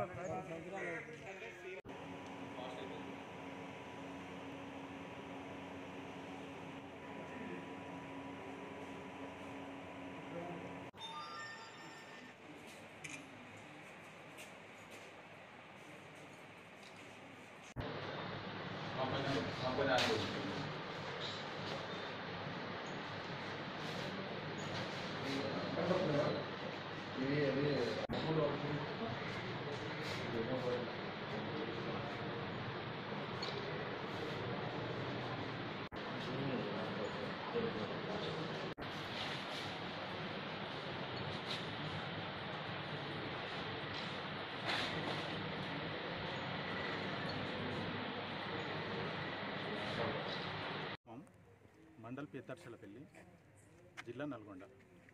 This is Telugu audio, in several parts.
గ్రామం, మండల్ పెద్దర్శలపల్లి జిల్లా నల్గొండ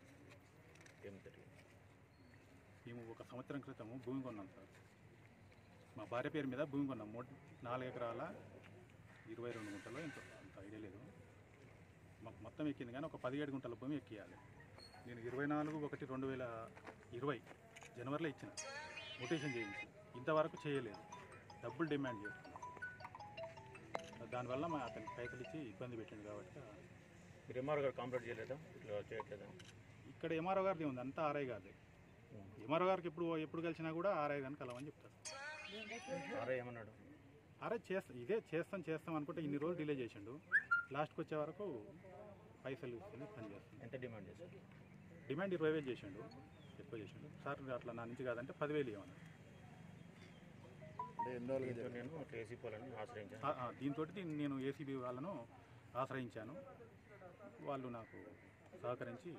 మేము ఒక సంవత్సరం క్రితము భూమి కొన్నాం సార్ మా భార్య పేరు మీద భూమి కొన్నాం మూడు నాలుగు ఎకరాల ఇరవై రెండు గుంటలు ఎంతో అంత ఐడియా లేదు మాకు మొత్తం ఎక్కింది కానీ ఒక పదిహేడు గుంటల భూమి ఎక్కియాలి నేను ఇరవై నాలుగు ఒకటి రెండు వేల ఇరవై జనవరిలో ఇచ్చిన మొటేషన్ చేయించి ఇంతవరకు చేయలేదు డబ్బులు డిమాండ్ చేస్తున్నాం దానివల్ల మా అతనికి పైసలు ఇచ్చి ఇబ్బంది పెట్టింది కాబట్టి మీరు ఎంఆర్ గారు కంప్లీట్ చేయలేదా ఇట్లా చేయట్లేదా ఇక్కడ ఎంఆర్ఓ గారిది ఉంది అంతా ఆర్ఐ గారిది ఎంఆర్ఓ గారికి ఎప్పుడు ఎప్పుడు కలిసినా కూడా ఆర్ఐ గారిని కలవని చెప్తారు ఆర్ఐ ఏమన్నాడు ఆర్ఐ చేస్తా ఇదే చేస్తాం చేస్తాం అనుకుంటే ఇన్ని రోజులు డిలే చేసిండు లాస్ట్కి వచ్చే వరకు పైసలు ఇస్తేనే పని చేస్తాం ఎంత డిమాండ్ చేశారు డిమాండ్ ఇరవై వేలు చేసిండు ఎక్కువ చేసిండు సార్ అట్లా నా నుంచి కాదంటే పదివేలు ఇవ్వమన్నారు దీంతో నేను కేసీపీ వాళ్ళని ఆశ్రయించాను దీంతో నేను ఏసీబీ వాళ్ళను ఆశ్రయించాను వాళ్ళు నాకు సహకరించి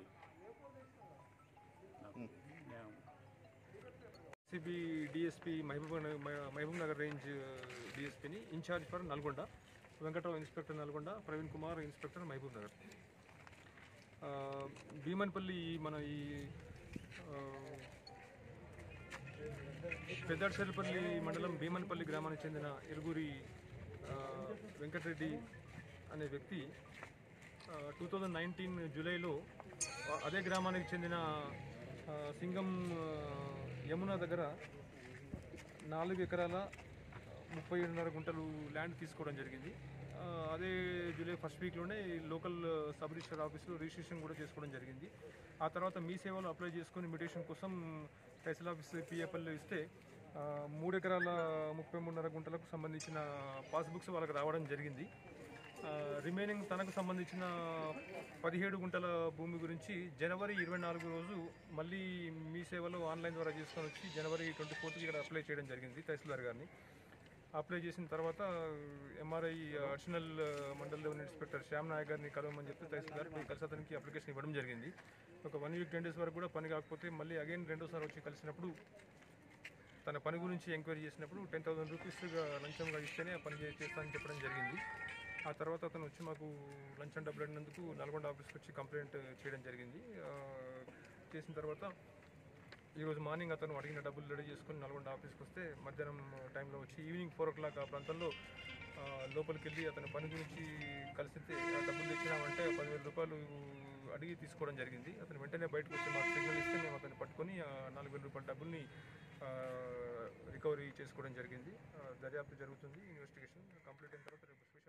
నాకు న్యాయం CB DSP Mahbub Nagar Mahbub Nagar range డిఎస్పీని in-charge for Nalgonda Venkatarao inspector Nalgonda Praveen Kumar inspector Mahbub Nagar ఆ, భీమన్పల్లి మన ఈ ఆ, పెద్దడ్సరిపల్లి మండలం భీమన్పల్లి గ్రామానికి చెందిన ఇరుగురి ఆ, వెంకటరెడ్డి అనే వ్యక్తి టూ థౌజండ్ నైన్టీన్ జూలైలో ఆ, అదే గ్రామానికి చెందిన ఆ, సింగం ఆ, యమున దగ్గర నాలుగు ఎకరాల ముప్పై ఏడున్నర గుంటలు ల్యాండ్ తీసుకోవడం జరిగింది ఆ, అదే జూలై ఫస్ట్ వీక్లోనే లోకల్ సబ్ రిజిస్టర్ ఆఫీస్లో రిజిస్ట్రేషన్ కూడా చేసుకోవడం జరిగింది ఆ తర్వాత మీ సేవలు అప్లై చేసుకొని మ్యూటేషన్ కోసం తహసీల్ ఆఫీస్ పిఎఫ్ఎల్ ఇస్తే ఆ, మూడు ఎకరాల ముప్పై మూడున్నర గుంటలకు సంబంధించిన పాస్బుక్స్ వాళ్ళకి రావడం జరిగింది ఆ, రిమైనింగ్ తనకు సంబంధించిన పదిహేడు గుంటల భూమి గురించి జనవరి ఇరవై నాలుగు రోజు మళ్ళీ మీ సేవలో ఆన్లైన్ ద్వారా చేసుకొని వచ్చి జనవరి ట్వంటీ ఫోర్త్కి ఇక్కడ అప్లై చేయడం జరిగింది తహసీల్దార్ గారిని అప్లై చేసిన తర్వాత MRI additional mandal level inspector Shyam Naik గారిని కలవమని చెప్తే తహసీల్దార్ పోయి కలిసి అతనికి అప్లికేషన్ ఇవ్వడం జరిగింది ఒక వన్ వీక్ టెన్ డేస్ వరకు కూడా పని కాకపోతే మళ్ళీ అగైన్ రెండోసారి వచ్చి కలిసినప్పుడు తన పని గురించి ఎంక్వైరీ చేసినప్పుడు టెన్ థౌసండ్ రూపీస్గా లంచంగా ఇస్తేనే ఆ పని చే- చేస్తానని చెప్పడం జరిగింది ఆ తర్వాత అతను వచ్చి మాకు లంచం డబ్బులు అడిగినందుకు నల్గొండ ఆఫీస్కి వచ్చి కంప్లైంట్ చేయడం జరిగింది ఆ, చేసిన తర్వాత ఈరోజు మార్నింగ్ అతను అడిగిన డబ్బులు రెడీ చేసుకుని నల్గొండ ఆఫీస్కి వస్తే మధ్యాహ్నం టైంలో వచ్చి ఈవినింగ్ ఫోర్ ఓ క్లాక్ ఆ ప్రాంతంలో ఆ, లోపలికి వెళ్ళి అతని పని గురించి కలిసితే ఆ డబ్బులు తెచ్చినామంటే పదివేల రూపాయలు అడిగి తీసుకోవడం జరిగింది అతను వెంటనే బయటకు వచ్చి మాకు సిగ్నల్ ఇస్తే మేము అతన్ని పట్టుకొని ఆ నాలుగు వేల రూపాయల డబ్బుల్ని ఆ, రికవరీ చేసుకోవడం జరిగింది ఆ, దర్యాప్తు జరుగుతుంది ఇన్వెస్టిగేషన్ కంప్లీట్ అయిన తర్వాత రేపు